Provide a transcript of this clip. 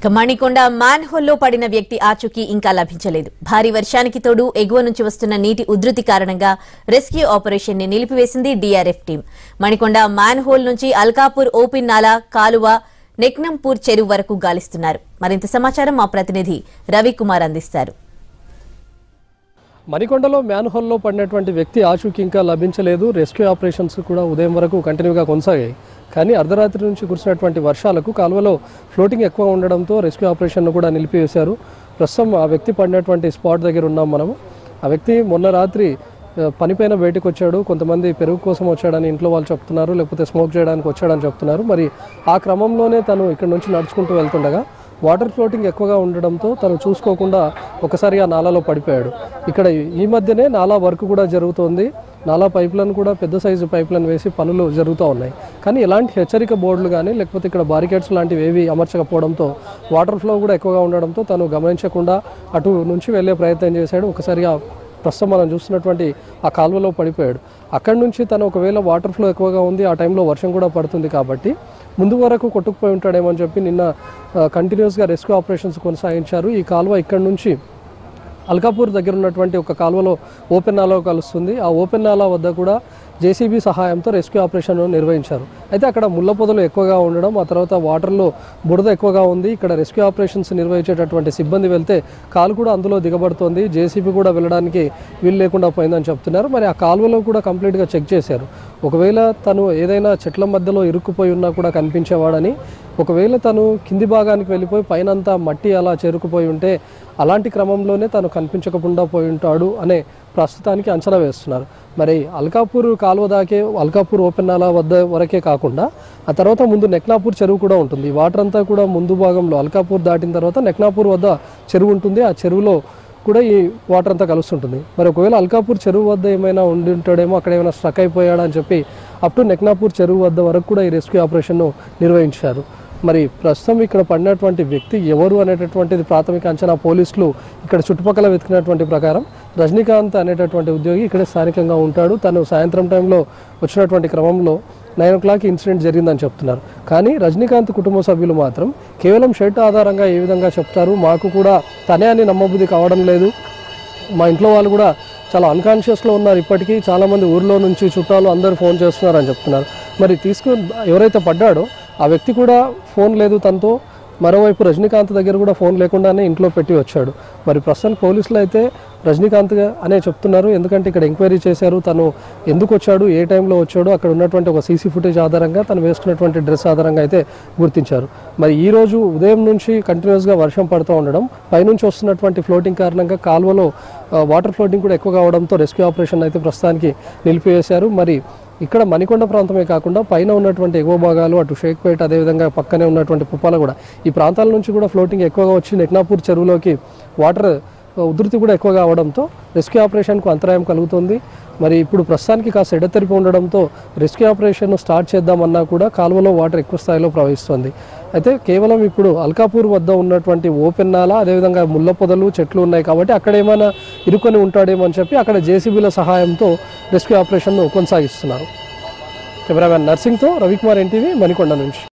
ఇక మణికొండ మ్యాన్ హోల్లో పడిన వ్యక్తి ఆచూకీ ఇంకా లభించలేదు భారీ వర్షానికి తోడు ఎగువ నుంచి వస్తున్న నీటి ఉధృతి కారణంగా రెస్క్యూ ఆపరేషన్ ని నిలిపివేసింది DRF team Manikonda manhole నుంచి అల్కాపూర్ ఓపెన్ నాలా కాలువ నెక్నంపూర్ చెరువు వరకు గాలిస్తున్నారు మరింత సమాచారం మా ప్రతినిధి రవికుమార్ అందిస్తారు మణికొండలో మ్యాన్హోల్లో పడినటువంటి వ్యక్తి ఆచూకీ ఇంకా లభించలేదు రెస్క్యూ ఆపరేషన్స్ కూడా ఉదయం వరకు కంటిన్యూగా కొనసాగాయి కానీ అర్ధరాత్రి నుంచి కురిసినటువంటి వర్షాలకు కాలువలో ఫ్లోటింగ్ ఎక్కువ ఉండడంతో రెస్క్యూ ఆపరేషన్ను కూడా నిలిపివేశారు ప్రస్తుతం ఆ వ్యక్తి పడినటువంటి స్పాట్ దగ్గర ఉన్నాం మనము ఆ వ్యక్తి మొన్న రాత్రి ఆ, పనిపైన బయటకు వచ్చాడు కొంతమంది పెరుగు కోసం వచ్చాడని ఇంట్లో వాళ్ళు చెప్తున్నారు లేకపోతే స్మోక్ చేయడానికి వచ్చాడని చెప్తున్నారు మరి ఆ క్రమంలోనే తను ఇక్కడ నుంచి నడుచుకుంటూ వెళ్తుండగా వాటర్ ఫ్లోటింగ్ ఎక్కువగా ఉండడంతో తను చూసుకోకుండా ఒకసారి ఆ నాలాలో పడిపోయాడు ఇక్కడ ఈ మధ్యనే నాలా వర్క్ కూడా జరుగుతోంది నాలా పైపులను కూడా పెద్ద సైజు పైపులను వేసి పనులు జరుగుతూ ఉన్నాయి కానీ ఎలాంటి హెచ్చరిక బోర్డులు కానీ లేకపోతే ఇక్కడ బారికేడ్స్ లాంటివి ఏవి అమర్చకపోవడంతో వాటర్ ఫ్లో కూడా ఎక్కువగా ఉండడంతో తను గమనించకుండా అటు నుంచి వెళ్ళే ప్రయత్నం చేశాడు ఒకసారిగా ప్రస్తుతం మనం చూస్తున్నటువంటి ఆ కాలువలో పడిపోయాడు అక్కడి నుంచి తను ఒకవేళ వాటర్ ఫ్లో ఎక్కువగా ఉంది ఆ టైంలో వర్షం కూడా పడుతుంది కాబట్టి ముందు వరకు కొట్టుకుపోయి ఉంటాడేమో అని చెప్పి నిన్న కంటిన్యూస్గా రెస్క్యూ ఆపరేషన్స్ కొనసాగించారు ఈ కాలువ ఇక్కడి నుంచి అల్కాపూర్ దగ్గర ఉన్నటువంటి ఒక కాలువలో ఓపెన్ నాలా కలుస్తుంది ఆ ఓపెన్ నాలా వద్ద కూడా జేసీబీ సహాయంతో రెస్క్యూ ఆపరేషన్ నిర్వహించారు అయితే అక్కడ ముళ్ళ పొదలు ఎక్కువగా ఉండడం ఆ తర్వాత వాటర్లో బురద ఎక్కువగా ఉంది ఇక్కడ రెస్క్యూ ఆపరేషన్స్ నిర్వహించేటటువంటి సిబ్బంది వెళ్తే కాలు కూడా అందులో దిగబడుతోంది జేసీబీ కూడా వెళ్ళడానికి వీలు లేకుండా పోయిందని చెప్తున్నారు మరి ఆ కాలువలో కూడా కంప్లీట్గా చెక్ చేశారు ఒకవేళ తను ఏదైనా చెట్ల మధ్యలో ఇరుక్కుపోయి ఉన్నా కూడా కనిపించేవాడని ఒకవేళ తను కింది భాగానికి వెళ్ళిపోయి పైనంతా మట్టి అలా చేరుకుపోయి ఉంటే అలాంటి క్రమంలోనే తను కనిపించకుండా పోయి ఉంటాడు అనే ప్రస్తుతానికి అంచనా వేస్తున్నారు మరి అల్కాపూర్ కాలువ దాకే అల్కాపూర్ ఓపెన్ నాలా వద్ద వరకే కాకుండా ఆ తర్వాత ముందు నెక్నాపూర్ చెరువు కూడా ఉంటుంది ఈ వాటర్ అంతా కూడా ముందు భాగంలో అల్కాపూర్ దాటిన తర్వాత నెక్నాపూర్ వద్ద చెరువు ఉంటుంది ఆ చెరువులో కూడా ఈ వాటర్ అంతా కలుస్తుంటుంది మరి ఒకవేళ అల్కాపూర్ చెరువు వద్ద ఏమైనా ఉండి ఉంటాడేమో అక్కడ ఏమైనా స్ట్రక్ అయిపోయాడా అని చెప్పి అప్ టు నెక్నాపూర్ చెరువు వద్ద వరకు కూడా ఈ రెస్క్యూ ఆపరేషన్ను నిర్వహించారు మరి ప్రస్తుతం ఇక్కడ పడినటువంటి వ్యక్తి ఎవరు అనేటటువంటిది ప్రాథమిక అంచనా పోలీసులు ఇక్కడ చుట్టుపక్కల వెతికినటువంటి ప్రకారం రజనీకాంత్ అనేటటువంటి ఉద్యోగి ఇక్కడే స్థానికంగా ఉంటాడు తను సాయంత్రం టైంలో వచ్చినటువంటి క్రమంలో నైన్ ఓ క్లాక్ ఇన్సిడెంట్ జరిగిందని చెప్తున్నారు కానీ రజనీకాంత్ కుటుంబ సభ్యులు మాత్రం కేవలం షర్ట్ ఆధారంగా ఏ విధంగా చెప్తారు మాకు కూడా తనే అని నమ్మబుద్ధి కావడం లేదు మా ఇంట్లో వాళ్ళు కూడా చాలా అన్కాన్షియస్లో ఉన్నారు ఇప్పటికీ చాలామంది ఊర్లో నుంచి చుట్టాలు అందరూ ఫోన్ చేస్తున్నారు అని చెప్తున్నారు మరి తీసుకు ఎవరైతే పడ్డాడో ఆ వ్యక్తి కూడా ఫోన్ లేదు తనతో మరోవైపు రజనీకాంత్ దగ్గర కూడా ఫోన్ లేకుండానే ఇంట్లో పెట్టి వచ్చాడు మరి ప్రస్తుతానికి పోలీసులు అయితే రజనీకాంత్ అనే చెప్తున్నారు ఎందుకంటే ఇక్కడ ఎంక్వైరీ చేశారు తను ఎందుకు వచ్చాడు ఏ టైంలో వచ్చాడు అక్కడ ఉన్నటువంటి ఒక సీసీ ఫుటేజ్ ఆధారంగా తను వేసుకున్నటువంటి డ్రెస్ ఆధారంగా అయితే గుర్తించారు మరి ఈ రోజు ఉదయం నుంచి కంటిన్యూస్గా వర్షం పడుతూ ఉండడం పైనుంచి వస్తున్నటువంటి ఫ్లోటింగ్ కారణంగా కాలువలో ఆ, వాటర్ ఫ్లోటింగ్ కూడా ఎక్కువగా అవడంతో రెస్క్యూ ఆపరేషన్ అయితే ప్రస్తుతానికి నిలిపివేశారు మరి ఇక్కడ మణికొండ ప్రాంతమే కాకుండా పైన ఉన్నటువంటి ఎగువ భాగాలు అటు షేక్పేట అదేవిధంగా పక్కనే ఉన్నటువంటి పుప్పాల కూడా ఈ ప్రాంతాల నుంచి కూడా ఫ్లోటింగ్ ఎక్కువగా వచ్చి నెక్నాపూర్ చెరువులోకి వాటర్ ఉధృతి కూడా ఎక్కువగా అవడంతో రెస్క్యూ ఆపరేషన్కు అంతరాయం కలుగుతుంది మరి ఇప్పుడు ప్రస్తుతానికి కాస్త ఎడతెరిపి ఉండడంతో రెస్క్యూ ఆపరేషన్ స్టార్ట్ చేద్దామన్నా కూడా కాలువలో వాటర్ ఎక్కువ స్థాయిలో ప్రవహిస్తుంది అయితే కేవలం ఇప్పుడు అల్కాపూర్ వద్ద ఉన్నటువంటి ఓపెన్ నాల అదేవిధంగా ముళ్ళ పొదలు చెట్లు ఉన్నాయి కాబట్టి అక్కడ ఏమైనా ఇరుకొని ఉంటాడేమో అని చెప్పి అక్కడ జేసీబీల సహాయంతో రెస్క్యూ ఆపరేషన్ను కొనసాగిస్తున్నారు కెమెరామ్యాన్ నర్సింగ్తో రవికుమార్ ఎన్టీవీ మణికొండ నుంచి